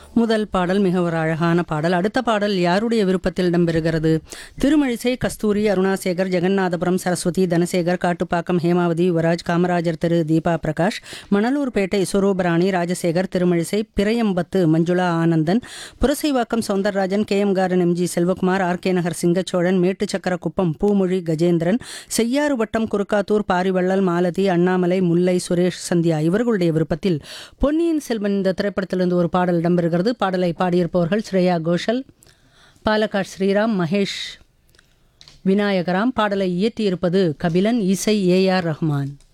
முதல் பாடல் மிக ஒரு அழகான பாடல் அடுத்த பாடல் யாருடைய விருப்பத்தில் இடம்பெறுகிறது Thirumazhisai Kasthuri Arunasekar Jaganathapuram Saraswathi Dhanasekar Kattupakkam Hemavathi Yuvaraj Kamarajar Thiru Deepa Prakash Manalurpettai Surubarani Rajasekar Thirumazhisai Piraiyambathu Manjula Anandan Purasaiwakkam Soundararajan K M garden M G Selvakumar R K Nagar Singachozhan Mettuchakkarakuppam Poomozhi Gajendran Cheyyar வட்டம் குறுக்காத்தூர் பாரிவள்ளல் மாலதி அண்ணாமலை முல்லை சுரேஷ் சந்தியா இவர்களுடைய விருப்பத்தில் பொன்னியின் செல்வன் இந்த திரைப்படத்திலிருந்து ஒரு பாடல் இடம்பெறுகிறது பாடலை பாடியிருப்பவர்கள் ஸ்ரேயா கோஷல் பாலக்காட் ஸ்ரீராம் மகேஷ் விநாயகராம் பாடலை இயற்றியிருப்பது கபிலன் இசை ஏ ஆர் ரஹ்மான்